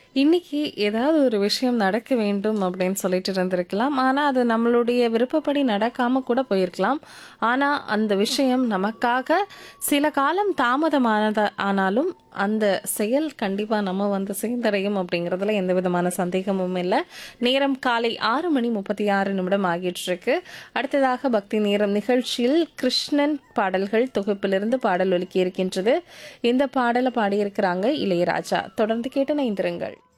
இன்னைக்கு ஏதாவது ஒரு விஷயம் நடக்க வேண்டும் அப்படின்னு சொல்லிட்டு இருந்திருக்கலாம். ஆனா, அது நம்மளுடைய விருப்பப்படி நடக்காம கூட போயிருக்கலாம். ஆனா, அந்த விஷயம் நமக்காக சில காலம் தாமதமானதா ஆனாலும், அந்த செயல் கண்டிப்பா நம்ம வந்து சேர்ந்தடையும் அப்படிங்கிறதுல எந்த விதமான சந்தேகமும் இல்ல. நேரம் காலை 6 மணி 36 நிமிடம் ஆகிட்டிருக்கு. அடுத்ததாக பக்தி நேரம் நிகழ்ச்சியில் கிருஷ்ணன் பாடல்கள் தொகுப்பிலிருந்து பாடல் ஒலிக்க இருக்கின்றது. இந்த பாடல பாடியிருக்கிறாங்க இளையராஜா. தொடர்ந்து கேட்டு இணைந்திருங்கள்.